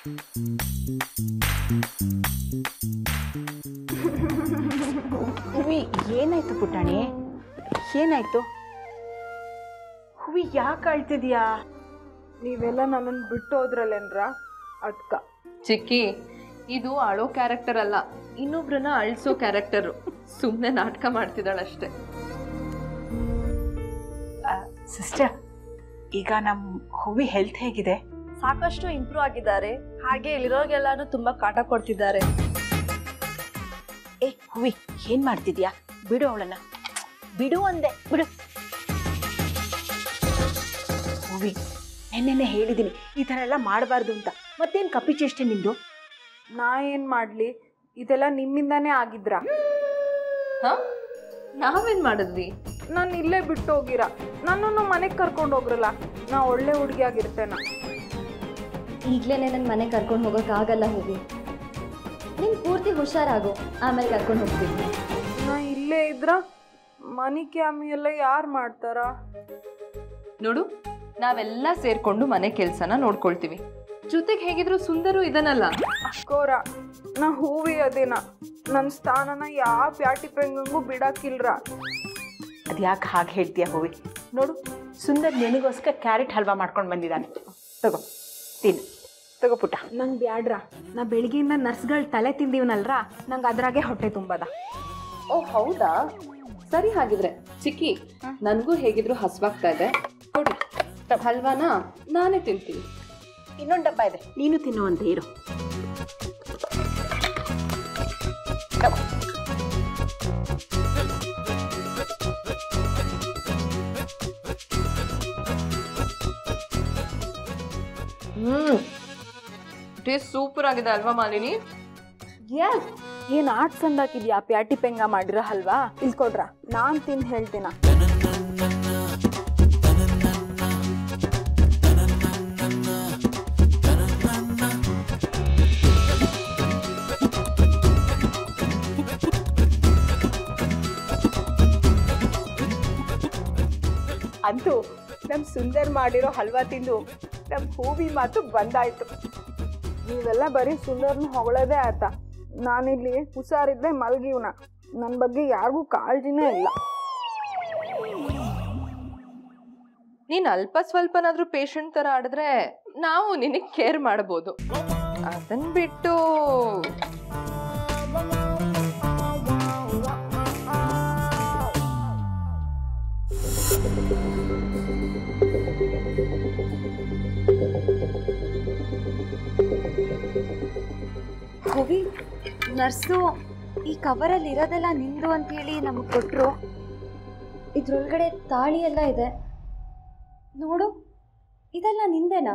ಹುವಿ ಏನಾಯ್ತು ಪುಟಾಣಿ ಏನಾಯ್ತು ಹುವಿ ಯಾಕೆ ಅಳ್ತಿದ್ಯಾ ನೀವೆಲ್ಲ ನನ್ನನ್ನು ಬಿಟ್ಟು ಹೋದ್ರಲ್ಲೇನ್ರ ಅದ್ಕ ಚಿಕ್ಕಿ ಇದು ಅಳೋ ಕ್ಯಾರೆಕ್ಟರ್ ಅಲ್ಲ ಇನ್ನೊಬ್ರನ್ನ ಅಳಿಸೋ ಕ್ಯಾರೆಕ್ಟರು ಸುಮ್ಮನೆ ನಾಟಕ ಮಾಡ್ತಿದ್ದಾಳಷ್ಟೇ ಸಿಸ್ಟರ್ ಈಗ ನಮ್ಮ ಹುವಿ ಹೆಲ್ತ್ ಹೇಗಿದೆ ಸಾಕಷ್ಟು ಇಂಪ್ರೂವ್ ಆಗಿದ್ದಾರೆ ಹಾಗೆ ಇಲ್ಲಿರೋರಿಗೆಲ್ಲಾನು ತುಂಬಾ ಕಾಟ ಕೊಡ್ತಿದ್ದಾರೆ ಏ ಹುವಿ ಏನ್ ಮಾಡ್ತಿದ್ಯಾ ಬಿಡು ಅವಳನ್ನ ಬಿಡು ಅಂದೆ ಬಿಡು ಹುವಿ ನೆನ್ನೆನೆ ಹೇಳಿದ್ದೀನಿ ಈ ಥರ ಎಲ್ಲ ಮಾಡಬಾರ್ದು ಅಂತ ಮತ್ತೇನು ಕಪ್ಪಿ ಚೇಷ್ಟೆ ನಿಂದು ನಾ ಏನು ಮಾಡಲಿ ಇದೆಲ್ಲ ನಿಮ್ಮಿಂದಾನೇ ಆಗಿದ್ರ ಹಾ ನಾವೇನ್ ಮಾಡಿದ್ವಿ ನಾನು ಇಲ್ಲೇ ಬಿಟ್ಟು ಹೋಗಿರ ನನ್ನನ್ನು ಮನೆಗೆ ಕರ್ಕೊಂಡು ಹೋಗ್ರಲ್ಲ ನಾ ಒಳ್ಳೆ ಹುಡುಗಿಯಾಗಿರ್ತೇನ ಈಗಲೇ ನನ್ನ ಮನೆ ಕರ್ಕೊಂಡು ಹೋಗೋಕ್ಕಾಗಲ್ಲ ಹೋಗಿ ನೀನು ಪೂರ್ತಿ ಹುಷಾರಾಗು ಆಮೇಲೆ ಕರ್ಕೊಂಡು ಹೋಗ್ತೀನಿ ನಾ ಇಲ್ಲೇ ಇದ್ರ ಮನಿ ಕ್ಯಾಮಿ ಎಲ್ಲ ಯಾರು ಮಾಡ್ತಾರ ನೋಡು ನಾವೆಲ್ಲ ಸೇರ್ಕೊಂಡು ಮನೆ ಕೆಲ್ಸನ ನೋಡ್ಕೊಳ್ತೀವಿ ಜೊತೆಗೆ ಹೇಗಿದ್ರು ಸುಂದರು ಇದನ್ನಲ್ಲ ಅಕ್ಕೋರ ನಾ ಹೂವಿ ಅದೇನ ನನ್ನ ಸ್ಥಾನನ ಯಾವ ಪ್ಯಾಟಿ ಪೆಂಗಂಗೂ ಬಿಡಾಕಿಲ್ರ ಅದು ಯಾಕೆ ಹಾಗೆ ಹೇಳ್ತೀಯ ಹುವಿ ನೋಡು ಸುಂದರ್ ನಿನಗೋಸ್ಕರ ಕ್ಯಾರೆಟ್ ಹಲ್ವಾ ಮಾಡ್ಕೊಂಡು ಬಂದಿದ್ದಾನೆ ತಗೋ ತಿನ್ನು ತಗೋ ಪುಟ್ಟ ನಂಗೆ ಬ್ಯಾಡ್ರ ನಾ ಬೆಳಿಗ್ಗೆಯಿಂದ ನರ್ಸ್ಗಳು ತಲೆ ತಿಂದೀವನಲ್ರ ನಂಗೆ ಅದ್ರಾಗೆ ಹೊಟ್ಟೆ ತುಂಬದ ಓ ಹೌದಾ ಸರಿ ಹಾಗಿದ್ರೆ ಚಿಕ್ಕಿ ನನಗೂ ಹೇಗಿದ್ರು ಹಸ್ವಾಗ್ತಾ ಇದೆ ಕೊಡಿ ಹಲ್ವಾನ ನಾನೇ ತಿಂತೀನಿ ಇನ್ನೊಂದು ಡಬ್ಬ ಇದೆ ನೀನು ತಿನ್ನುವಂತೆ ಇರು ತಗೋ. ಹ್ಮ್ ಟೇಸ್ಟ್ ಸೂಪರ್ ಆಗಿದೆ ಅಲ್ವಾ ಮಾಲಿನಿ ಎಸ್ ಏನು ಆಟ್ ಸಂದಾಕಿದ್ಯಾ ಪ್ಯಾಟಿ ಪೆಂಗ ಮಾಡಿರ ಹಲ್ವಾ ಇಲ್ಲಿ ಕೊಡ್ರ ನಾನು ತಿಂದು ಹೇಳ್ತೀನ ಅಂತೂ ನಮ್ಮ ಸುಂದರ್ ಮಾಡಿರೋ ಹಲ್ವಾ ತಿಂದು ನಮ್ಮ ಹೂವಿ ಮಾತು ಬಂದಾಯ್ತು ನೀವೆಲ್ಲ ಬರೀ ಸುಂದರ್ನ ಹೊಗಳೋದೇ ಆಯ್ತಾ ನಾನಿಲ್ಲಿ ಹುಷಾರಿದ್ದೆ ಮಲ್ಗಿವ್ನ ನನ್ನ ಬಗ್ಗೆ ಯಾರಿಗೂ ಕಾಳಜಿನೇ ಇಲ್ಲ ನೀನ್ ಅಲ್ಪ ಸ್ವಲ್ಪನಾದ್ರೂ ಪೇಷಂಟ್ ತರ ಆಡಿದ್ರೆ ನಾವು ನಿನಗೆ ಕೇರ್ ಮಾಡಬಹುದು ಅದನ್ ಬಿಟ್ಟು ಹುವಿ ನರ್ಸು ಈ ಕವರಲ್ಲಿ ಇರೋದೆಲ್ಲ ನಿಂದು ಅಂತ ಹೇಳಿ ನಮಗೆ ಕೊಟ್ಟರು ಇದ್ರೊಳಗಡೆ ತಾಳಿ ಎಲ್ಲ ಇದೆ ನೋಡು ಇದೆಲ್ಲ ನಿಂದೇನಾ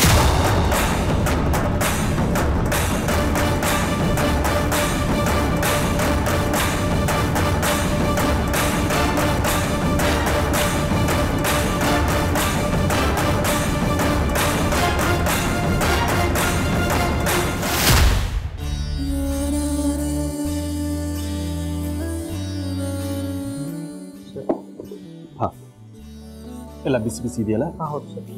ಹಾಂ ಎಲ್ಲ ಬಿಸಿ ಬಿಸಿ ಇದೆಯಲ್ಲ ಹಾಂ ಹೌದು ಸರ್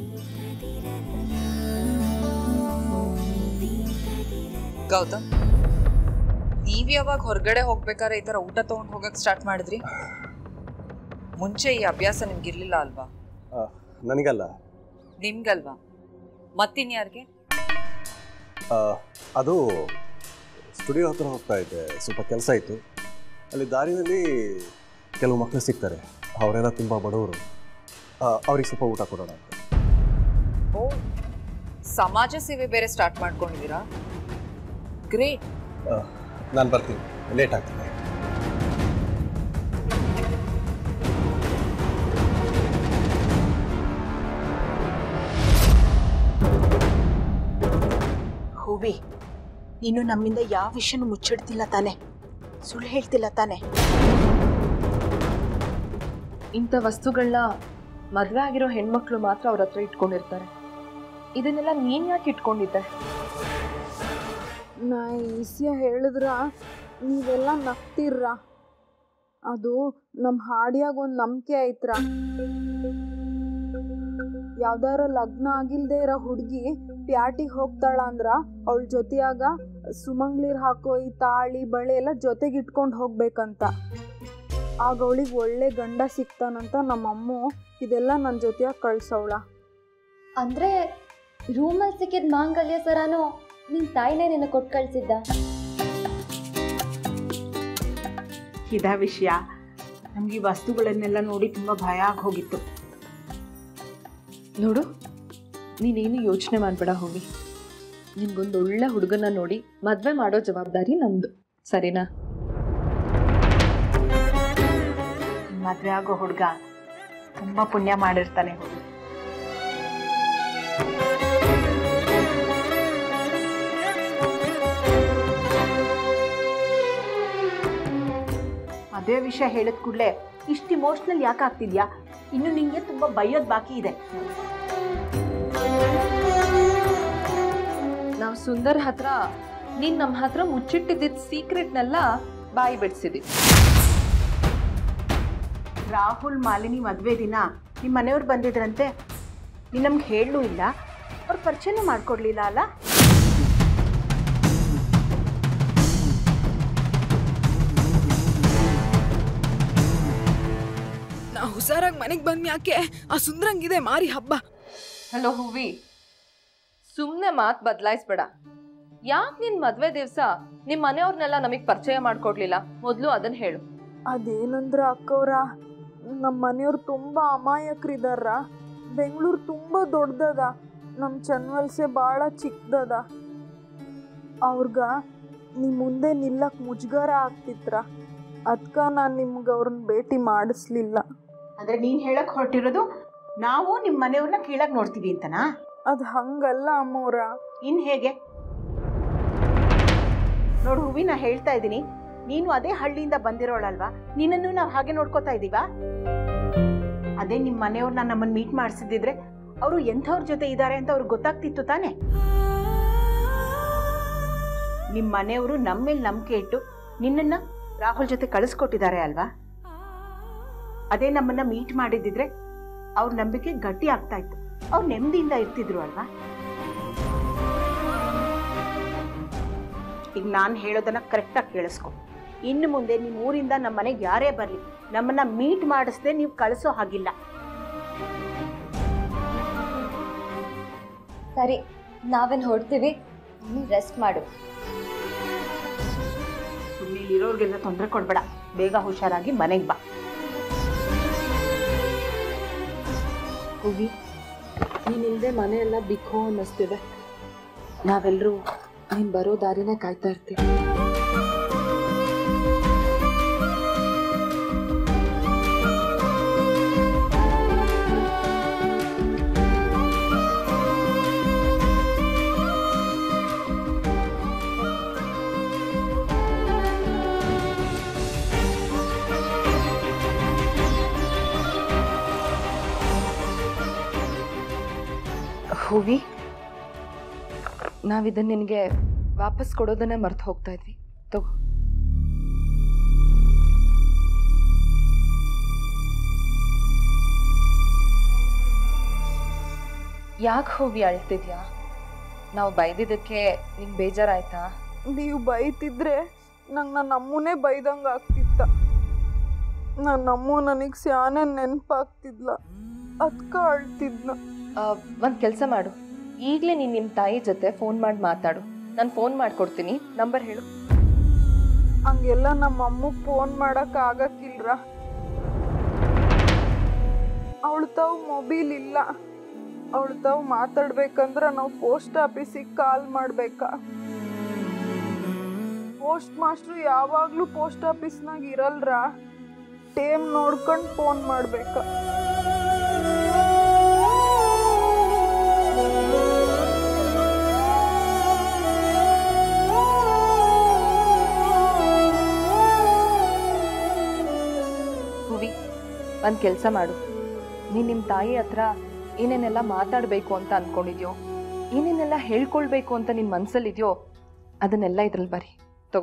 ಗೌತಮ್ ನೀವ್ ಯಾವಾಗ ಹೊರಗಡೆ ಹೋಗ್ಬೇಕಾದ್ರೆ ಈ ತರ ಊಟ ತಗೊಂಡ್ ಹೋಗಕ್ ಸ್ಟಾರ್ಟ್ ಮಾಡಿದ್ರಿ ಮುಂಚೆ ಈ ಅಭ್ಯಾಸ ನಿಮ್ಗಿರ್ಲಿಲ್ಲ ಅಲ್ವಾ ನನಗಲ್ಲ ನಿಮ್ಗಲ್ವಾ ಮತ್ತಿನ್ಯಾರಿಗೆ ಆ, ಅದು ಸ್ಟುಡಿಯೋ ಹತ್ರ ಹೋಗ್ತಾ ಇದ್ದೆ ಸ್ವಲ್ಪ ಕೆಲಸ ಇತ್ತು ಅಲ್ಲಿ ದಾರಿನಲ್ಲಿ ಕೆಲವು ಮಕ್ಕಳು ಸಿಗ್ತಾರೆ ಅವರೆಲ್ಲ ತುಂಬ ಬಡವರು ಅವ್ರಿಗೆ ಸ್ವಲ್ಪ ಊಟ ಕೊಡೋಣ ಅಂತ ಓ ಸಮಾಜ ಸೇವೆ ಬೇರೆ ಸ್ಟಾರ್ಟ್ ಮಾಡ್ಕೊಂಡಿದ್ದೀರಾ ಗ್ರೇಟ್ ನಾನು ಬರ್ತೀನಿ ಲೇಟ್ ಆಗ್ತದೆ ಹೂವಿ ನೀನು ನಮ್ಮಿಂದ ಯಾವ ವಿಷಯನೂ ಮುಚ್ಚಿಡ್ತಿಲ್ಲ ತಾನೆ ಸುಳ್ಳು ಹೇಳ್ತಿಲ್ಲ ತಾನೆ ಇಂಥ ವಸ್ತುಗಳನ್ನ ಮದ್ವೆ ಆಗಿರೋ ಹೆಣ್ಮಕ್ಳು ಮಾತ್ರ ಅವ್ರ ಹತ್ರ ಇಟ್ಕೊಂಡಿರ್ತಾರೆ ಇದನ್ನೆಲ್ಲ ನೀನ್ ಯಾಕೆ ಇಟ್ಕೊಂಡಿದ್ದೆ ನಾ ಈಸಿಯ ಹೇಳಿದ್ರ ನೀವೆಲ್ಲ ನಗ್ತಿರ್ರ ಅದು ನಮ್ಮ ಹಾಡಿಯಾಗ ಒಂದು ನಂಬಿಕೆ ಐತ್ರ ಯಾವ್ದಾರ ಲಗ್ನ ಆಗಿಲ್ದೇ ಇರೋ ಹುಡುಗಿ ಪ್ಯಾಟಿಗೆ ಹೋಗ್ತಾಳ ಅಂದ್ರ ಅವಳ ಜೊತೆಯಾಗ ಸುಮಂಗ್ಲಿರ್ ಹಾಕೋ ಈ ತಾಳಿ ಬಳೆ ಎಲ್ಲ ಜೊತೆಗೆ ಇಟ್ಕೊಂಡು ಹೋಗ್ಬೇಕಂತ ಆಗ ಅವಳಿಗೆ ಒಳ್ಳೆ ಗಂಡ ಸಿಗ್ತಾನಂತ ನಮ್ಮಮ್ಮು ಇದೆಲ್ಲ ನನ್ನ ಜೊತೆಯಾಗ ಕಳ್ಸವಳ ಅಂದರೆ ರೂಮಲ್ಲಿ ಸಿಕ್ಕಿದ ಮಾಂಗಲ್ಯ ಸರಾನು ನಿನ್ನ ತಾಯಿನೇ ನಿನ್ನ ಕೊಟ್ಟು ಕಳಿಸಿದ್ದ ಇದ ವಿಷಯ ನಮ್ಗೆ ಈ ವಸ್ತುಗಳನ್ನೆಲ್ಲ ನೋಡಿ ತುಂಬ ಭಯ ಆಗಿ ಹೋಗಿತ್ತು ನೋಡು ನೀನೇನು ಯೋಚನೆ ಮಾಡಬೇಡ ಹೋಗಿ ನಿನ್ಗೊಂದು ಒಳ್ಳೆ ಹುಡುಗನ ನೋಡಿ ಮದುವೆ ಮಾಡೋ ಜವಾಬ್ದಾರಿ ನಮ್ದು ಸರಿನಾ ಮದುವೆ ಆಗೋ ಹುಡುಗ ತುಂಬ ಪುಣ್ಯ ಮಾಡಿರ್ತಾನೆ ಹುಡುಗ ಮದುವೆ ವಿಷಯ ಹೇಳಿದ ಕೂಡಲೇ ಇಷ್ಟು ಇಮೋಷ್ನಲ್ ಯಾಕೆ ಆಗ್ತಿದ್ಯಾ ಇನ್ನು ನಿಂಗೆ ತುಂಬ ಬೈಯೋದು ಬಾಕಿ ಇದೆ ನಾವು ಸುಂದರ್ ಹತ್ರ ನೀನ್ ನಮ್ಮ ಹತ್ರ ಮುಚ್ಚಿಟ್ಟಿದ್ದ ಸೀಕ್ರೆಟ್ನೆಲ್ಲ ಬಾಯಿ ಬಿಡಿಸಿದ್ವಿ ರಾಹುಲ್ ಮಾಲಿನಿ ಮದುವೆ ದಿನ ನಿಮ್ಮ ಮನೆಯವ್ರು ಬಂದಿದ್ರಂತೆ ನೀನು ನಮ್ಗೆ ಹೇಳಲೂ ಇಲ್ಲ ಅವ್ರ ಪರಿಚಯನೂ ಮಾಡ್ಕೊಡ್ಲಿಲ್ಲ ಅಲ್ಲ ನಾ ಹುಷಾರಾಗಿ ಮನೆಗೆ ಬಂದ್ ಯಾಕೆ ಆ ಸುಂದ್ರಂಗಿದೆ ಮಾರಿ ಹಬ್ಬ ಹಲೋ ಹೂವಿ ಸುಮ್ಮನೆ ಮಾತು ಬದಲಾಯಿಸ್ಬೇಡ ಯಾಕೆ ನಿನ್ ಮದ್ವೆ ದಿವಸ ನಿಮ್ಮ ಮನೆಯವ್ರನ್ನೆಲ್ಲ ನಮಗೆ ಪರಿಚಯ ಮಾಡ್ಕೊಡ್ಲಿಲ್ಲ ಮೊದಲು ಅದನ್ನ ಹೇಳು ಅದೇನಂದ್ರ ಅಕ್ಕವ್ರ ನಮ್ಮ ಮನೆಯವ್ರು ತುಂಬ ಅಮಾಯಕರಿದಾರ ಬೆಂಗಳೂರು ತುಂಬ ದೊಡ್ಡದದ ನಮ್ಮ ಚನ್ವಲ್ಸೆ ಭಾಳ ಚಿಕ್ಕದದ ಅವ್ರಿಗೆ ನಿಮ್ಮ ಮುಂದೆ ನಿಲ್ಲಕ್ಕೆ ಮುಜುಗರ ಆಗ್ತಿತ್ರ ಅದಕ್ಕೆ ನಾನು ನಿಮ್ಗೆ ಅವ್ರನ್ನ ಭೇಟಿ ಮಾಡಿಸ್ಲಿಲ್ಲ ಅಂದರೆ ನೀನು ಹೇಳಕ್ಕೆ ಹೊರಟಿರೋದು ನಾವು ನಿಮ್ಮ ಮನೆಯವ್ರನ್ನ ಕೀಳಾಗಿ ನೋಡ್ತೀವಿ ಅಂತನಾ ಅದು ಹಂಗಲ್ಲ ಅಮ್ಮವ್ರ ಇನ್ನು ಹೇಗೆ ನೋಡು ಹೂವಿ ನಾ ಹೇಳ್ತಾ ಇದ್ದೀನಿ ನೀನು ಅದೇ ಹಳ್ಳಿಯಿಂದ ಬಂದಿರೋಳಲ್ವಾ ನಿನ್ನನ್ನು ನಾವು ಹಾಗೆ ನೋಡ್ಕೋತಾ ಇದ್ದೀವಾ ಅದೇ ನಿಮ್ಮ ಮನೆಯವ್ರನ್ನ ನಮ್ಮನ್ನು ಮೀಟ್ ಮಾಡಿಸಿದ್ರೆ ಅವರು ಎಂಥವ್ರ ಜೊತೆ ಇದ್ದಾರೆ ಅಂತ ಅವ್ರಿಗೆ ಗೊತ್ತಾಗ್ತಿತ್ತು ತಾನೇ ನಿಮ್ಮ ಮನೆಯವರು ನಮ್ಮ ಮೇಲೆ ನಂಬಿಕೆ ಇಟ್ಟು ನಿನ್ನನ್ನು ರಾಹುಲ್ ಜೊತೆ ಕಳಿಸ್ಕೊಟ್ಟಿದ್ದಾರೆ ಅಲ್ವಾ ಅದೇ ನಮ್ಮನ್ನ ಮೀಟ್ ಮಾಡಿದ್ದಿದ್ರೆ ಅವ್ರ ನಂಬಿಕೆ ಗಟ್ಟಿ ಆಗ್ತಾ ಇತ್ತು ಅವ್ರು ನೆಮ್ಮದಿಯಿಂದ ಇರ್ತಿದ್ರು ಅಲ್ವಾ ಈಗ ನಾನು ಹೇಳೋದನ್ನ ಕರೆಕ್ಟಾಗಿ ಕೇಳಿಸ್ಕೊ ಇನ್ನು ಮುಂದೆ ನಿಮ್ಮ ಊರಿಂದ ನಮ್ಮ ಮನೆಗೆ ಯಾರೇ ಬರಲಿ ನಮ್ಮನ್ನ ಮೀಟ್ ಮಾಡಿಸ್ದೆ ನೀವು ಕಳಿಸೋ ಹಾಗಿಲ್ಲ ಸರಿ ನಾವೇನು ಹೊಡ್ತೀವಿ ನೀನು ರೆಸ್ಟ್ ಮಾಡು ಸುಮ್ಮನೆ ಇರೋರಿಗೆಲ್ಲ ತೊಂದರೆ ಕೊಡಬೇಡ ಬೇಗ ಹುಷಾರಾಗಿ ಮನೆಗೆ ಬಾ ಹೂವಿ ನೀನಿಲ್ಲದೆ ಮನೆಯೆಲ್ಲ ಬಿಕ್ಕೋ ಅನ್ನಿಸ್ತಿದೆ ನಾವೆಲ್ಲರೂ ನೀನು ಬರೋ ದಾರಿನೇ ಕಾಯ್ತಾ ಇರ್ತೀವಿ ಹೂವಿ ನಾವಿದನ್ನ ನಿನಗೆ ವಾಪಸ್ ಕೊಡೋದನ್ನೇ ಮರ್ತು ಹೋಗ್ತಾ ಇದ್ವಿ ತಗೋ ಯಾಕೆ ಹೂವಿ ಅಳ್ತಿದ್ಯಾ ನಾವು ಬೈದಿದ್ದಕ್ಕೆ ನಿಂಗೆ ಬೇಜಾರಾಯ್ತಾ ನೀವು ಬೈತಿದ್ರೆ ನಂಗೆ ನನ್ನ ಅಮ್ಮನೇ ಬೈದಂಗೆ ಆಗ್ತಿತ್ತ ನನ್ನ ಅಮ್ಮ ನನಗೆ ಸ್ಯಾನೆ ನೆನಪಾಗ್ತಿದ್ಲ ಅದಕ್ಕೆ ಅಳ್ತಿದ್ನ ಒಂದು ಕೆಲಸ ಮಾಡು ಈಗಲೇ ನೀನು ನಿಮ್ಮ ತಾಯಿ ಜೊತೆ ಫೋನ್ ಮಾಡಿ ಮಾತಾಡು ನಾನು ಫೋನ್ ಮಾಡಿಕೊಡ್ತೀನಿ ನಂಬರ್ ಹೇಳು ಹಂಗೆಲ್ಲ ನಮ್ಮ ಅಮ್ಮಗೆ ಫೋನ್ ಮಾಡಕ್ ಆಗಕ್ಕಿಲ್ರ ಅವಳು ತಾವು ಮೊಬೈಲ್ ಇಲ್ಲ ಅವಳು ತಾವು ಮಾತಾಡ್ಬೇಕಂದ್ರ ನಾವು ಪೋಸ್ಟ್ ಆಫೀಸಿಗೆ ಕಾಲ್ ಮಾಡ್ಬೇಕಾ ಪೋಸ್ಟ್ ಮಾಸ್ಟ್ರು ಯಾವಾಗ್ಲೂ ಪೋಸ್ಟ್ ಆಫೀಸ್ನಾಗ ಇರಲ್ರ ಟೇಮ್ ನೋಡ್ಕೊಂಡು ಫೋನ್ ಮಾಡ್ಬೇಕ ಹೂವಿ ಒಂದು ಕೆಲಸ ಮಾಡು ನೀನು ನಿಮ್ಮ ತಾಯಿ ಹತ್ರ ಏನೇನೆಲ್ಲ ಮಾತಾಡಬೇಕು ಅಂತ ಅಂದ್ಕೊಂಡಿದ್ಯೋ ಏನೇನೆಲ್ಲ ಹೇಳ್ಕೊಳ್ಬೇಕು ಅಂತ ನಿನ್ನ ಮನಸ್ಸಲ್ಲಿದೆಯೋ ಅದನ್ನೆಲ್ಲ ಇದ್ರಲ್ಲಿ ಬರಿ ತಗೋ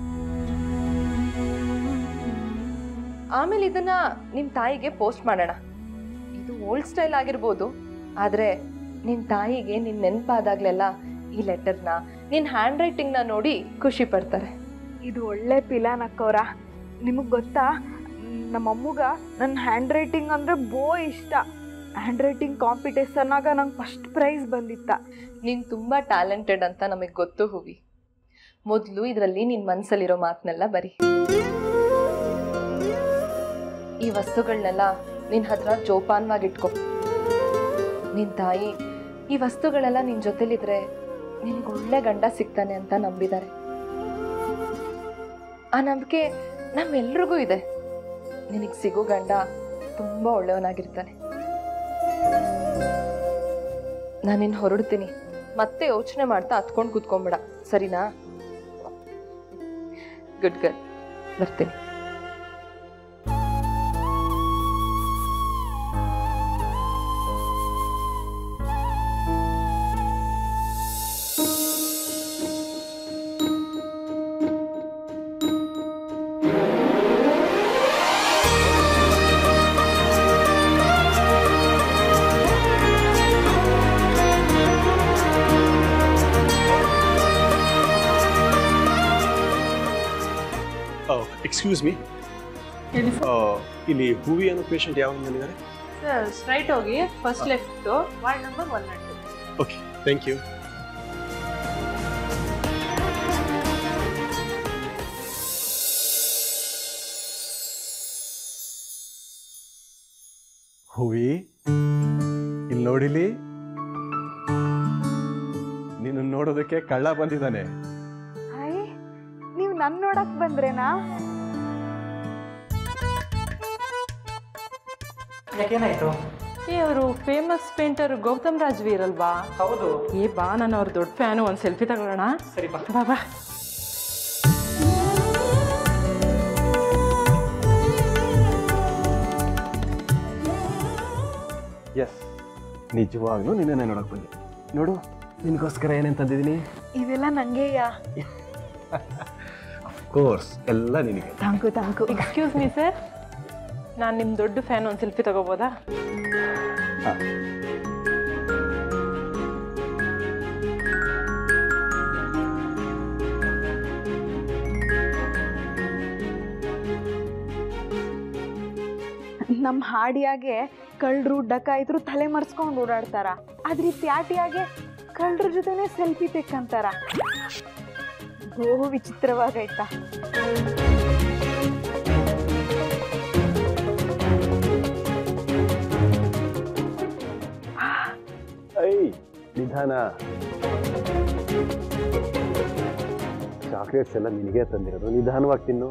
ಆಮೇಲೆ ಇದನ್ನ ನಿಮ್ಮ ತಾಯಿಗೆ ಪೋಸ್ಟ್ ಮಾಡೋಣ ಇದು ಓಲ್ಡ್ ಸ್ಟೈಲ್ ಆಗಿರ್ಬೋದು ಆದರೆ ನಿನ್ನ ತಾಯಿಗೆ ನಿನ್ನ ನೆನಪಾದಾಗ್ಲೆಲ್ಲ ಈ ಲೆಟರ್ನ ನಿನ್ನ ಹ್ಯಾಂಡ್ ರೈಟಿಂಗ್ನ ನೋಡಿ ಖುಷಿ ಪಡ್ತಾರೆ ಇದು ಒಳ್ಳೆ ಪಿಲಾನ್ ಅಕ್ಕವ್ರ ನಿಮಗೆ ಗೊತ್ತಾ ನಮ್ಮ ಅಮ್ಮಗ ನನ್ನ ಹ್ಯಾಂಡ್ ರೈಟಿಂಗ್ ಅಂದರೆ ಬೋ ಇಷ್ಟ ಹ್ಯಾಂಡ್ ರೈಟಿಂಗ್ ಕಾಂಪಿಟೇಷನ್ನಾಗ ನಂಗೆ ಫಸ್ಟ್ ಪ್ರೈಸ್ ಬಂದಿತ್ತ ನೀನು ತುಂಬ ಟ್ಯಾಲೆಂಟೆಡ್ ಅಂತ ನಮಗೆ ಗೊತ್ತು ಹೂವಿ ಮೊದಲು ಇದರಲ್ಲಿ ನಿನ್ನ ಮನಸ್ಸಲ್ಲಿರೋ ಮಾತನ್ನೆಲ್ಲ ಬರಿ ಈ ವಸ್ತುಗಳನ್ನೆಲ್ಲ ನಿನ್ನ ಹತ್ರ ಜೋಪಾನವಾಗಿಟ್ಕೊ ನಿನ್ನ ತಾಯಿ ಈ ವಸ್ತುಗಳೆಲ್ಲ ನಿನ್ನ ಜೊತೆಲಿದ್ರೆ ನಿನಗೆ ಒಳ್ಳೆ ಗಂಡ ಸಿಗ್ತಾನೆ ಅಂತ ನಂಬಿದ್ದಾರೆ ಆ ನಂಬಿಕೆ ನಮ್ಮೆಲ್ರಿಗೂ ಇದೆ ನಿನಗೆ ಸಿಗೋ ಗಂಡ ತುಂಬ ಒಳ್ಳೆಯವನಾಗಿರ್ತಾನೆ ನಾನಿನ್ನು ಹೊರಡ್ತೀನಿ ಮತ್ತೆ ಯೋಚನೆ ಮಾಡ್ತಾ ಹತ್ಕೊಂಡು ಕೂತ್ಕೊಂಬಿಡ ಸರಿನಾ ಗುಡ್ ಗರ್ಲ್ ಬರ್ತೀನಿ ಎಕ್ಸ್ಕ್ಯೂಸ್ ಮೀ ಇಲ್ಲಿ ಹೂವಿ ಅನ್ನೋ ಪೇಷಂಟ್ ಯಾವ ಬಂದಿದ್ದಾರೆ ಸರ್ ಸ್ಟ್ರೈಟ್ ಹೋಗಿ first left ward number one not two okay thank you Hoovi ಇಲ್ಲಿ ನೋಡಿಲಿ ನಿನ್ನ ನೋಡೋದಕ್ಕೆ ಕಳ್ಳ ಬಂದಿದ್ದಾನೆ ಹಾಯ್ ನೀವು ನನ್ನ ನೋಡಕ್ ಬಂದ್ರೇನಾ ಯಾಕೇನಾಯ್ತು ಏ ಅವರು ಫೇಮಸ್ ಪೇಂಟರ್ ಗೌತಮ್ ರಾಜ್ ವೀರ್ ಅಲ್ವಾ ಹೌದು ಏ ಬಾ ನಾನು ಅವ್ರ ದೊಡ್ಡ ಫ್ಯಾನು ಒಂದು ಸೆಲ್ಫಿ ತಗೊಳ್ಳೋಣ ಸರಿ ಬಾ ಬಾ ಬಾ ಎಸ್ ನಿಜವಾಗ್ಲೂ ನಿನ್ನೆ ನೋಡಕ್ ಬಂದೆ ನೋಡು ನಿನಗೋಸ್ಕರ ಏನೇನು ತಂದಿದ್ದೀನಿ ಇದೆಲ್ಲ ನಂಗೆಯಾ ಕೋರ್ಸ್ ಎಲ್ಲ ನಿನಗೆ thank you thank you excuse me sir ನಾನು ನಿಮ್ಮ ದೊಡ್ಡ ಫ್ಯಾನ್ ಒಂದು ಸೆಲ್ಫಿ ತಗೋಬೋದಾ ನಮ್ಮ ಹಾಡಿಯಾಗೆ ಕಳ್ಳರು ಡಕಾಯಿತರು ತಲೆ ಮರ್ಸ್ಕೊಂಡು ಓಡಾಡ್ತಾರ ಆದ್ರೆ ಈ ಪ್ಯಾಟಿಯಾಗೆ ಕಳ್ಳರ ಜೊತೆನೆ ಸೆಲ್ಫಿ ತೆಕ್ಕಂತಾರ ಬಹು ವಿಚಿತ್ರವಾಗೈತಾ ಐ ನಿಧಾನ ಚಾಕ್ಲೇಟ್ಸ್ ಎಲ್ಲ ನಿನಗೆ ತಂದಿರೋದು ನಿಧಾನವಾಗಿ ತಿನ್ನು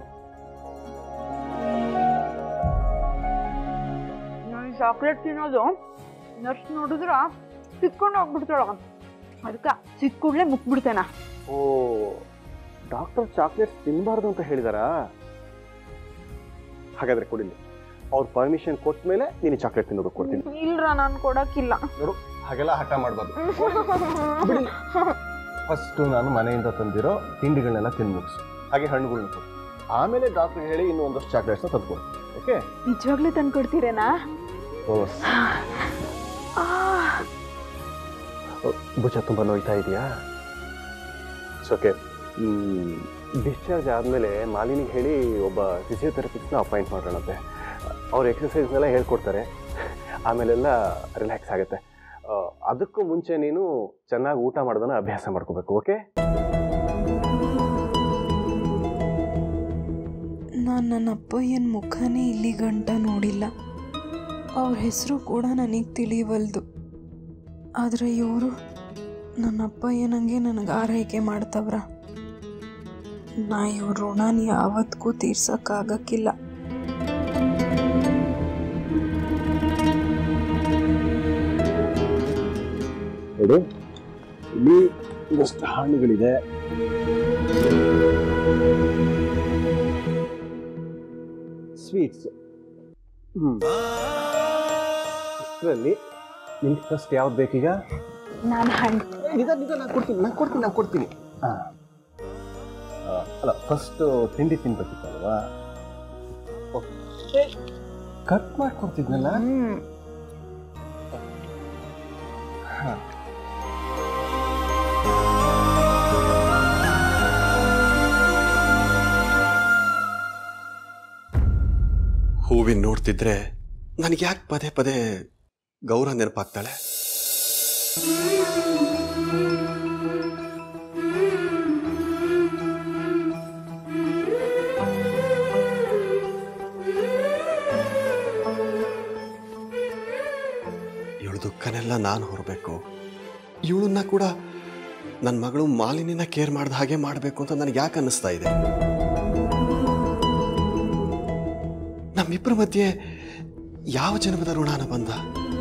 ನಾನು ಚಾಕ್ಲೇಟ್ ತಿನ್ನೋದು ನರ್ಸ್ ನೋಡಿದ್ರ ಸಿಕ್ಕೊಂಡು ಹೋಗ್ಬಿಡ್ತಾಳ ಅದಕ್ಕೆ ಸಿಕ್ಕ ಕೂಡಲೇ ಮುಕ್ಬಿಡ್ತೇನ ಓ ಡಾಕ್ಟರ್ ಚಾಕ್ಲೇಟ್ಸ್ ತಿನ್ನಬಾರ್ದು ಅಂತ ಹೇಳಿದಾರಾ ಹಾಗಾದ್ರೆ ಕೊಡಿಲಿ ಅವ್ರ ಪರ್ಮಿಷನ್ ಕೊಟ್ಟ ಮೇಲೆ ನೀನು ಚಾಕ್ಲೇಟ್ ತಿನ್ನೋದಕ್ಕೆ ಕೊಡ್ತೀನಿ ಇಲ್ರ ನಾನು ಕೊಡಕ್ಕಿಲ್ಲ ನೋಡು ಹಾಗೆಲ್ಲ ಹಠ ಮಾಡಬಾರ್ದು ಫಸ್ಟು ನಾನು ಮನೆಯಿಂದ ತಂದಿರೋ ತಿಂಡಿಗಳನ್ನೆಲ್ಲ ತಿಂದು ಮುಗಿಸು ಹಾಗೆ ಹಣ್ಣುಗಳನ್ನ ಕೊಡು ಆಮೇಲೆ ಡಾಕ್ಟರ್ ಹೇಳಿ ಇನ್ನೂ ಒಂದಷ್ಟು ಚಾಕ್ಲೇಟ್ಸ್ನ ತಂದ್ಕೊಡು ಓಕೆ ನಿಜವಾಗ್ಲೂ ತಂದ್ಕೊಡ್ತೀರೇನಾ ಓಸ್ ಭುಜ ತುಂಬ ನೋಯ್ತಾ ಇದೆಯಾ ಓಕೆ ಡಿಸ್ಚಾರ್ಜ್ ಆದಮೇಲೆ ಮಾಲಿನಿಗೆ ಹೇಳಿ ಒಬ್ಬ ಫಿಸಿಯೋಥೆರಪಿಸ್ಟ್ನ ಅಪಾಯಿಂಟ್ ಮಾಡೋಣಂತೆ ಅವ್ರು ಎಕ್ಸಸೈಸ್ನೆಲ್ಲ ಹೇಳ್ಕೊಡ್ತಾರೆ ಆಮೇಲೆಲ್ಲ ರಿಲ್ಯಾಕ್ಸ್ ಆಗುತ್ತೆ ಆ, ಅದಕ್ಕೂ ಮುಂಚೆ ನೀನು ಚೆನ್ನಾಗಿ ಊಟ ಮಾಡೋದನ್ನ ಅಭ್ಯಾಸ ಮಾಡ್ಕೋಬೇಕು ಓಕೆ ನಾನು ನನ್ನ ಅಪ್ಪಯ್ಯನ ಮುಖನೇ ಇಲ್ಲಿ ಗಂಟ ನೋಡಿಲ್ಲ ಅವ್ರ ಹೆಸರು ಕೂಡ ನನಗೆ ತಿಳಿವಲ್ದು ಆದರೆ ಇವರು ನನ್ನ ಅಪ್ಪಯ್ಯನಂಗೆ ನನಗೆ ಆರೈಕೆ ಮಾಡ್ತವ್ರ ನಾ ಇವ್ರ ಋಣನ ಯಾವತ್ತಿಗೂ ತೀರ್ಸಕ್ಕಾಗಕ್ಕಿಲ್ಲ ನೋಡು ಇಲ್ಲಿ ಒಂದಷ್ಟು ಹಣ್ಣುಗಳಿದೆ ಸ್ವೀಟ್ಸ್ ಹ್ಞೂ ಇಷ್ಟರಲ್ಲಿ ನಿಮ್ಗೆ ಫಸ್ಟ್ ಯಾವ್ದು ಬೇಕೀಗ ನಾನು ಹಣ್ಣು ನಿಧಾನ ನಿಧಾನ ನಾನು ಕೊಡ್ತೀನಿ ನಾನು ಕೊಡ್ತೀನಿ ನಾನು ಕೊಡ್ತೀನಿ ಹಾಂ ಅಲ್ಲ ಫಸ್ಟು ತಿಂಡಿ ತಿನ್ಬೇಕಿತ್ತಲ್ವಾ ಓಕೆ ಕಟ್ ಮಾಡ್ಕೊಡ್ತಿದ್ನಲ್ಲ ಹೂವಿನ ನೋಡ್ತಿದ್ರೆ ನನಗೆ ಯಾಕೆ ಪದೇ ಪದೇ ಗೌರ ನೆನಪಾಗ್ತಾಳೆ ಇವಳು ದುಃಖನೆಲ್ಲ ನಾನು ಹೊರಬೇಕು ಇವಳನ್ನ ಕೂಡ ನನ್ನ ಮಗಳು ಮಾಲಿನಿನ ಕೇರ್ ಮಾಡ್ದ ಹಾಗೆ ಮಾಡಬೇಕು ಅಂತ ನನಗೆ ಯಾಕೆ ಅನ್ನಿಸ್ತಾ ಇದೆ ನಮ್ಮಿಬ್ಬರ ಮಧ್ಯೆ ಯಾವ ಜನ್ಮದ ಋಣಾನ ಬಂದ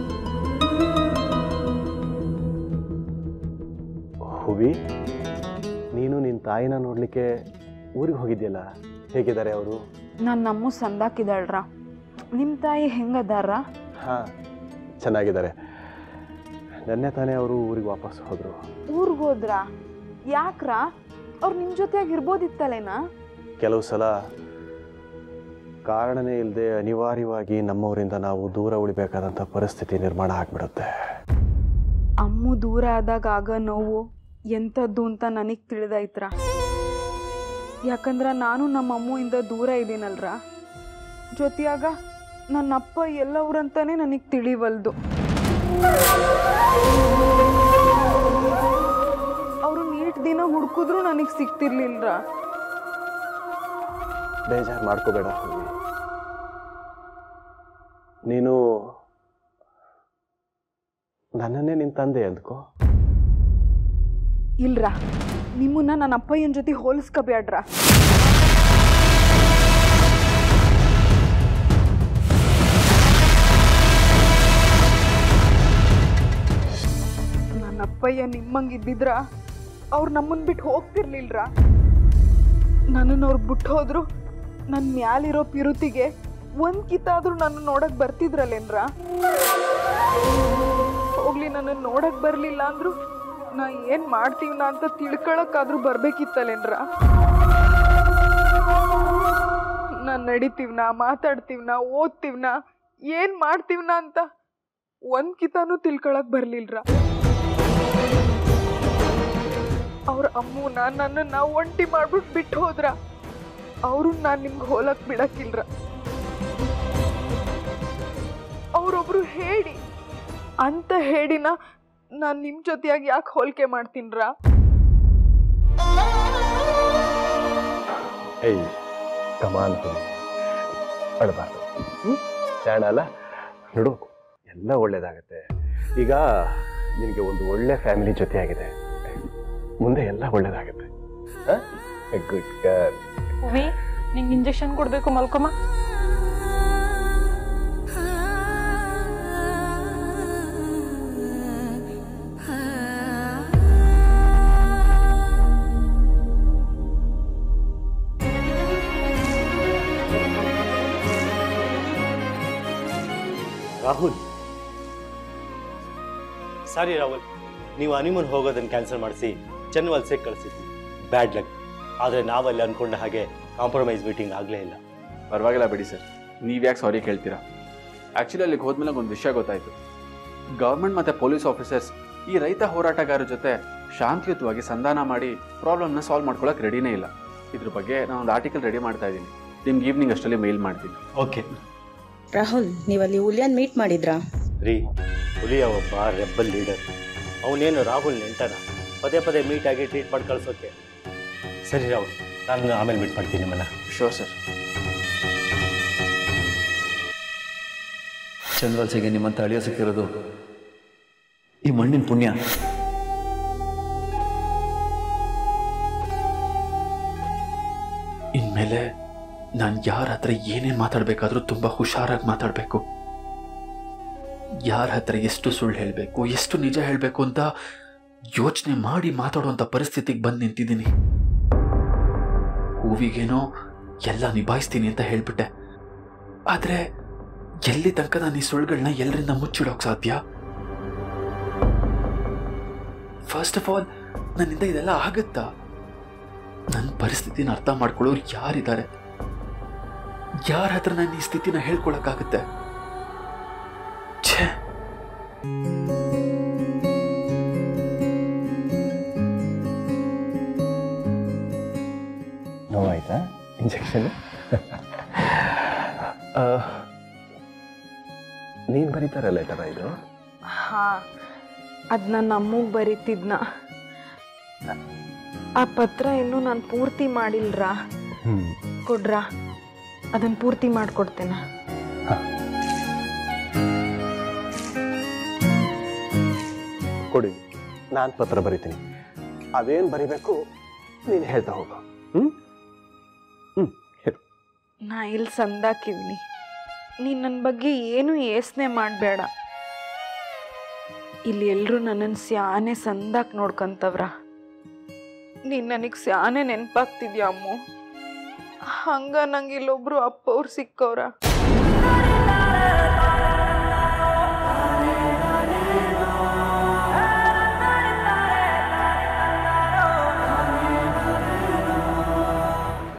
ಹುವಿ ನೀನು ನಿನ್ನ ತಾಯಿನ ನೋಡಲಿಕ್ಕೆ ಊರಿಗೆ ಹೋಗಿದ್ಯಲ್ಲ ಹೇಗಿದ್ದಾರೆ ಅವರು ನನ್ನ ನಮ್ಮ ಸಂದಾಕಿದಾಳ್ರ ನಿಮ್ಮ ತಾಯಿ ಹೆಂಗದಾರ ಹಾಂ ಚೆನ್ನಾಗಿದ್ದಾರೆ ನೆನ್ನೆ ತಾನೇ ಅವರು ಊರಿಗೆ ವಾಪಸ್ ಹೋದರು ಊರಿಗೆ ಹೋದ್ರ ಯಾಕ್ರ ಅವ್ರು ನಿಮ್ಮ ಜೊತೆಯಾಗಿ ಇರ್ಬೋದಿತ್ತಲೇನಾ ಕೆಲವು ಸಲ ಕಾರಣನೇ ಇಲ್ಲದೆ ಅನಿವಾರ್ಯವಾಗಿ ನಮ್ಮವರಿಂದ ನಾವು ದೂರ ಉಳಿಬೇಕಾದಂಥ ಪರಿಸ್ಥಿತಿ ನಿರ್ಮಾಣ ಆಗಿಬಿಡುತ್ತೆ ಅಮ್ಮು ದೂರ ಆದಾಗ ಆಗ ನೋವು ಎಂಥದ್ದು ಅಂತ ನನಗೆ ತಿಳಿದೈತ್ರ ಯಾಕಂದ್ರೆ ನಾನು ನಮ್ಮ ಅಮ್ಮುಯಿಂದ ದೂರ ಇದ್ದೀನಲ್ರ ಜೊತೆಯಾಗ ನನ್ನ ಅಪ್ಪ ಎಲ್ಲವ್ರಂತಾನೆ ನನಗೆ ತಿಳಿವಲ್ದು ಅವರು ನೀಟ್ ದಿನ ಹುಡುಕಿದ್ರು ನನಗೆ ಸಿಗ್ತಿರ್ಲಿಲ್ರ ಬೇಜಾರು ಮಾಡ್ಕೋಬೇಡ ಹುಡುಗಿ ನೀನು ನನ್ನನ್ನೇ ನಿನ್ನ ತಂದೆ ಅಂದ್ಕೋ ಇಲ್ರ ನಿಮ್ಮನ್ನ ನನ್ನ ಅಪ್ಪಯ್ಯನ ಜೊತೆ ಹೋಲಿಸ್ಕೋಬೇಡ್ರ ನನ್ನ ಅಪ್ಪಯ್ಯ ನಿಮ್ಮಂಗೆ ಇದ್ದಿದ್ರ ಅವ್ರು ನಮ್ಮನ್ನ ಬಿಟ್ಟು ಹೋಗ್ತಿರ್ಲಿಲ್ರ ನನ್ನನ್ನು ಅವ್ರು ಬಿಟ್ಟು ಹೋದ್ರು ನನ್ನ ಮ್ಯಾಲಿರೋ ಪಿರುತಿಗೆ ಒಂದ್ ಕಿತ್ತಾದ್ರೂ ನನ್ನ ನೋಡಕ್ ಬರ್ತಿದ್ರಲ್ಲೇನ್ರ ಹೋಗ್ಲಿ ನನ್ನನ್ನು ನೋಡಕ್ ಬರ್ಲಿಲ್ಲ ಅಂದ್ರು ನಾ ಏನ್ ಮಾಡ್ತೀವ್ನ ಅಂತ ತಿಳ್ಕೊಳಕ್ಕಾದ್ರೂ ಬರ್ಬೇಕಿತ್ತಲ್ಲೇನ್ರ ನಾನ್ ನಡಿತೀವ್ನ ಮಾತಾಡ್ತೀವ್ನ ಓದ್ತೀವ್ನ ಏನ್ ಮಾಡ್ತೀವ್ನ ಅಂತ ಒಂದ್ ಕಿತಾನು ತಿಳ್ಕೊಳಕ್ ಬರ್ಲಿಲ್ರ ಅವ್ರ ಅಮ್ಮನ ನನ್ನನ್ನ ಒಂಟಿ ಮಾಡ್ಬಿಟ್ಟು ಬಿಟ್ಟು ಹೋದ್ರ ಅವ್ರು ನಾನ್ ನಿಮ್ಗೆ ಹೋಲಕ್ ಬಿಡಕ್ಕಿಲ್ರ ಅವ್ರೊಬ್ರು ಹೇಳಿ ಅಂತ ಹೇಳಿನ ನಾನ್ ನಿಮ್ ಜೊತೆಯಾಗಿ ಯಾಕೆ ಹೋಲಿಕೆ ಮಾಡ್ತೀನ್ರ ಏಯ್ ಕಮಾನ್ ಹುಡುಗಿ ಅಳಬಾರ್ದು ಹ್ಞೂ ಜಾಣ ಅಲ್ಲ ನೋಡು ಎಲ್ಲ ಒಳ್ಳೇದಾಗತ್ತೆ ಈಗ ನಿನಗೆ ಒಂದು ಒಳ್ಳೆ ಫ್ಯಾಮಿಲಿ ಜೊತೆಯಾಗಿದೆ ಮುಂದೆ ಎಲ್ಲ ಒಳ್ಳೇದಾಗತ್ತೆ ಗುಡ್ ಗರ್ ಹೂವಿ ನಿಂಗೆ ಇಂಜೆಕ್ಷನ್ ಕೊಡ್ಬೇಕು ಮಲ್ಕೊಮ್ಮ ರಾಹುಲ್ ಸಾರಿ ರಾಹುಲ್ ನೀವು ಹನಿಮೂನ್ ಹೋಗೋದನ್ನು ಕ್ಯಾನ್ಸಲ್ ಮಾಡಿಸಿ ಚೆನ್ನ ವಲಸೆಗೆ ಕಳಿಸಿದ್ವಿ ಬ್ಯಾಡ್ ಲಕ್ ಆದರೆ ನಾವಲ್ಲಿ ಅನ್ಕೊಂಡ ಹಾಗೆ ಕಾಂಪ್ರಮೈಸ್ ಮೀಟಿಂಗ್ ಆಗಲೇ ಇಲ್ಲ ಪರವಾಗಿಲ್ಲ ಬಿಡಿ ಸರ್ ನೀವ್ಯಾಕೆ ಸಾರಿ ಕೇಳ್ತೀರಾ ಆ್ಯಕ್ಚುಲಿ ಅಲ್ಲಿಗೆ ಹೋದ್ಮೇಲೆ ಒಂದು ವಿಷಯ ಗೊತ್ತಾಯಿತು ಗೌರ್ಮೆಂಟ್ ಮತ್ತು ಪೊಲೀಸ್ ಆಫೀಸರ್ಸ್ ಈ ರೈತ ಹೋರಾಟಗಾರರ ಜೊತೆ ಶಾಂತಿಯುತವಾಗಿ ಸಂಧಾನ ಮಾಡಿ ಪ್ರಾಬ್ಲಮ್ನ ಸಾಲ್ವ್ ಮಾಡ್ಕೊಳಕ್ಕೆ ರೆಡಿನೇ ಇಲ್ಲ ಇದ್ರ ಬಗ್ಗೆ ನಾನು ಒಂದು ಆರ್ಟಿಕಲ್ ರೆಡಿ ಮಾಡ್ತಾ ಇದ್ದೀನಿ ನಿಮ್ಗೆ ಈವ್ನಿಂಗ್ ಅಷ್ಟರಲ್ಲಿ ಮೇಲ್ ಮಾಡ್ತೀನಿ ಓಕೆ ರಾಹುಲ್ ನೀವಲ್ಲಿ ಉಲಿಯನ್ ಮೀಟ್ ಮಾಡಿದ್ರಾ ರೀ ಹುಲಿಯ ಒಬ್ಬ ರೆಬ್ಬಲ್ ಲೀಡರ್ ಅವನೇನು ರಾಹುಲ್ ನೆಂಟನ ಪದೇ ಪದೇ ಮೀಟ್ ಆಗಿ ಟ್ರೀಟ್ ಮಾಡಿ ಕಳ್ಸೋಕೆ ಸರಿ ರಾಹುಲ್ ನಾನು ಆಮೇಲೆ ಮೀಟ್ ಮಾಡ್ತೀನಿ ನಿಮ್ಮನ್ನ ಶೋರ್ ಸರ್ ಚಂದ್ರವಲ್ಸೆಗೆ ನಿಮ್ಮಂತ ಅಳಿಯ ಸಿಕ್ಕಿರೋದು ಈ ಮಣ್ಣಿನ ಪುಣ್ಯ ಇನ್ಮೇಲೆ ನಾನು ಯಾರ ಹತ್ರ ಏನೇನು ಮಾತಾಡಬೇಕಾದ್ರೂ ತುಂಬ ಹುಷಾರಾಗಿ ಮಾತಾಡಬೇಕು ಯಾರ ಹತ್ರ ಎಷ್ಟು ಸುಳ್ಳು ಹೇಳಬೇಕು ಎಷ್ಟು ನಿಜ ಹೇಳಬೇಕು ಅಂತ ಯೋಚನೆ ಮಾಡಿ ಮಾತಾಡುವಂಥ ಪರಿಸ್ಥಿತಿಗೆ ಬಂದು ನಿಂತಿದ್ದೀನಿ ಹೂವಿಗೇನೋ ಎಲ್ಲ ನಿಭಾಯಿಸ್ತೀನಿ ಅಂತ ಹೇಳ್ಬಿಟ್ಟೆ ಆದರೆ ಎಲ್ಲಿ ತನಕ ನಾನು ಈ ಸುಳ್ಳುಗಳನ್ನ ಎಲ್ಲರಿಂದ ಮುಚ್ಚಿಡೋಕೆ ಸಾಧ್ಯ ಫಸ್ಟ್ ಆಫ್ ಆಲ್ ನನ್ನಿಂದ ಇದೆಲ್ಲ ಆಗುತ್ತಾ ನನ್ನ ಪರಿಸ್ಥಿತಿನ ಅರ್ಥ ಮಾಡ್ಕೊಳ್ಳೋರು ಯಾರಿದ್ದಾರೆ ಯಾರ ಹತ್ರ ನಾನು ಈ ಸ್ಥಿತಿನ ಹೇಳ್ಕೊಳಕ್ಕಾಗುತ್ತೆ ಛೇ ಇಂಜೆಕ್ಷನ್ ನೀನು ಬರೀತಾರೆ ಲೆಟರ ಇದು ಹಾಂ ಅದು ನನ್ನ ಅಮ್ಮಗೆ ಬರೀತಿದ್ನ ಆ ಪತ್ರ ಇನ್ನೂ ನಾನು ಪೂರ್ತಿ ಮಾಡಿಲ್ರಾ ಹ್ಞೂ ಕೊಡ್ರಾ ಅದನ್ನು ಪೂರ್ತಿ ಮಾಡಿಕೊಡ್ತೇನೆ ಕೊಡಿ ನಾನು ಪತ್ರ ಬರಿತೀನಿ ಅದೇನು ಬರಿಬೇಕು ನೀನು ಹೇಳ್ತಾ ಹೋಗು ಹ್ಞೂ ಹ್ಞೂ ಹೇಳು ನಾ ಇಲ್ಲಿ ಸಂದಾಕಿವ್ನಿ ನೀನು ನನ್ನ ಬಗ್ಗೆ ಏನು ಯೋಚನೆ ಮಾಡಬೇಡ ಇಲ್ಲಿ ಎಲ್ಲರೂ ನನ್ನನ್ನು ಸ್ಯಾನೆ ಸಂದಾಕ್ ನೋಡ್ಕೊಂತವ್ರ ನೀನು ನನಗೆ ಸ್ಯಾನೆ ನೆನಪಾಗ್ತಿದ್ಯಾ ಅಮ್ಮು ಹಂಗ ನಂಗೆ ಇಲ್ಲೊಬ್ರು ಅಪ್ಪ ಅವ್ರು ಸಿಕ್ಕವ್ರ